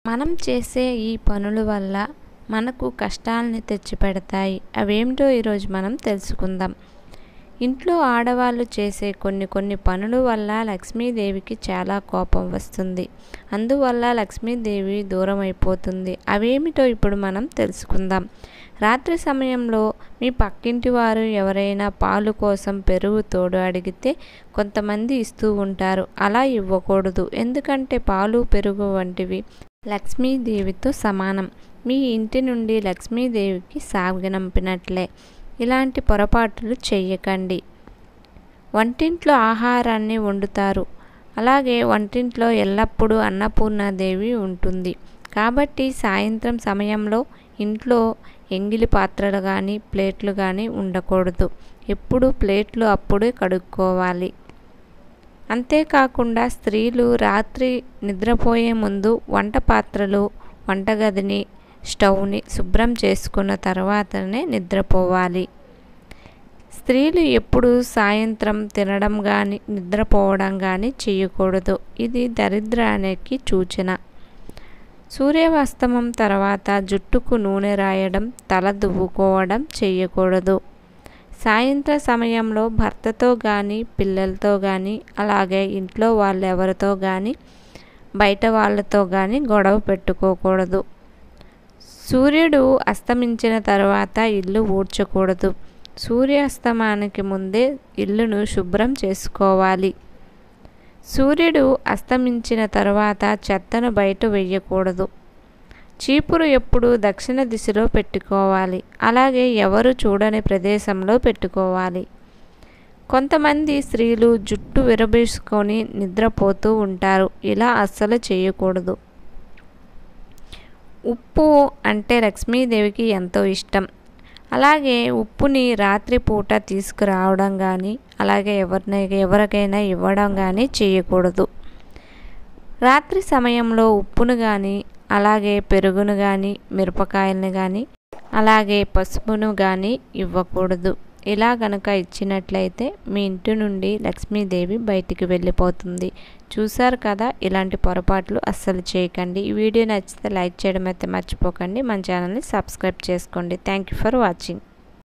మనం చేసే ఈ పనుల వల్ల మనకు కష్టాలని తెచ్చిపెడతాయి అవేమిటో ఈరోజు మనం తెలుసుకుందాం ఇంట్లో ఆడవాళ్ళు చేసే కొన్ని కొన్ని పనుల వల్ల లక్ష్మీదేవికి చాలా కోపం వస్తుంది అందువల్ల లక్ష్మీదేవి దూరం అయిపోతుంది అవేమిటో ఇప్పుడు మనం తెలుసుకుందాం రాత్రి సమయంలో మీ పక్కింటి వారు ఎవరైనా పాలు కోసం పెరుగు తోడు అడిగితే కొంతమంది ఇస్తూ ఉంటారు అలా ఇవ్వకూడదు ఎందుకంటే పాలు పెరుగు వంటివి లక్ష్మీదేవితో సమానం మీ ఇంటి నుండి లక్ష్మీదేవికి సాగనంపినట్లే ఇలాంటి పొరపాట్లు చేయకండి వంటింట్లో ఆహారాన్ని వండుతారు అలాగే వంటింట్లో ఎల్లప్పుడూ అన్నపూర్ణాదేవి ఉంటుంది కాబట్టి సాయంత్రం సమయంలో ఇంట్లో ఎంగిలి పాత్రలు కానీ ప్లేట్లు కానీ ఉండకూడదు ఎప్పుడు ప్లేట్లు అప్పుడే కడుక్కోవాలి అంతేకాకుండా స్త్రీలు రాత్రి నిద్రపోయే ముందు వంట పాత్రలు వంటగదిని స్టవ్ని శుభ్రం చేసుకున్న తర్వాతనే నిద్రపోవాలి స్త్రీలు ఎప్పుడు సాయంత్రం తినడం కానీ నిద్రపోవడం కానీ చేయకూడదు ఇది దరిద్రానికి సూచన సూర్యాస్తమం తర్వాత జుట్టుకు నూనె రాయడం తల దువ్వుకోవడం చేయకూడదు సాయంత్ర సమయంలో భర్తతో కానీ పిల్లలతో కానీ అలాగే ఇంట్లో వాళ్ళెవరితో కానీ బయట వాళ్ళతో కానీ గొడవ పెట్టుకోకూడదు సూర్యుడు అస్తమించిన తర్వాత ఇల్లు ఊడ్చకూడదు సూర్యాస్తమానికి ముందే ఇల్లును శుభ్రం చేసుకోవాలి సూర్యుడు అస్తమించిన తర్వాత చెత్తను బయట వేయకూడదు చీపురు ఎప్పుడు దక్షిణ దిశలో పెట్టుకోవాలి అలాగే ఎవరు చూడని ప్రదేశంలో పెట్టుకోవాలి కొంతమంది స్త్రీలు జుట్టు విరబీసుకొని నిద్రపోతూ ఉంటారు ఇలా అస్సలు చేయకూడదు ఉప్పు అంటే లక్ష్మీదేవికి ఎంతో ఇష్టం అలాగే ఉప్పుని రాత్రిపూట తీసుకురావడం కానీ అలాగే ఎవరినై ఎవరికైనా ఇవ్వడం కానీ చేయకూడదు రాత్రి సమయంలో ఉప్పును కానీ అలాగే పెరుగును కానీ మిరపకాయలను కానీ అలాగే పసుపును కానీ ఇవ్వకూడదు ఇలా కనుక ఇచ్చినట్లయితే మీ ఇంటి నుండి లక్ష్మీదేవి బయటికి వెళ్ళిపోతుంది చూసారు కదా ఇలాంటి పొరపాట్లు అస్సలు చేయకండి ఈ వీడియో నచ్చితే లైక్ చేయడం అయితే మర్చిపోకండి మన ఛానల్ని సబ్స్క్రైబ్ చేసుకోండి థ్యాంక్ యూ ఫర్ వాచింగ్